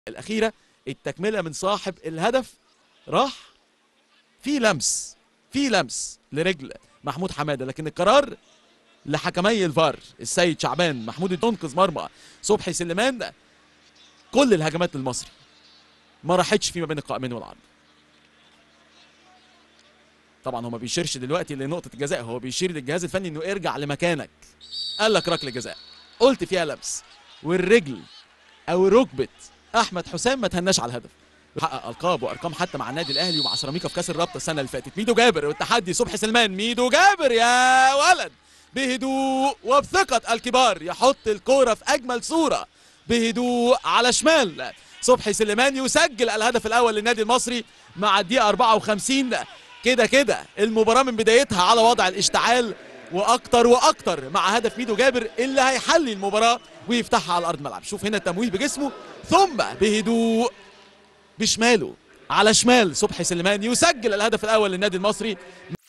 الاخيره التكمله من صاحب الهدف راح في لمس في لمس لرجل محمود حماده لكن القرار لحكمي الفار السيد شعبان محمود تنقذ مرمى صبحي سليمان كل الهجمات للمصري ما راحتش فيما بين القائمين والعرض طبعا هو ما بيشيرش دلوقتي لنقطه الجزاء هو بيشير للجهاز الفني انه ارجع لمكانك قال لك ركله جزاء قلت فيها لمس والرجل او ركبه احمد حسام ما تهناش على الهدف حقق القاب وارقام حتى مع النادي الاهلي ومع سيراميكا في كاس الرابطه السنه اللي فاتت ميدو جابر والتحدي صبحي سلمان ميدو جابر يا ولد بهدوء وبثقه الكبار يحط الكوره في اجمل صوره بهدوء على شمال صبحي سليمان يسجل الهدف الاول للنادي المصري مع الدقيقه 54 كده كده المباراه من بدايتها على وضع الاشتعال واكتر واكتر مع هدف ميدو جابر اللي هيحلي المباراه ويفتحها على ارض الملعب شوف هنا التمويه بجسمه ثم بهدوء بشماله على شمال صبحي سليمان يسجل الهدف الاول للنادي المصري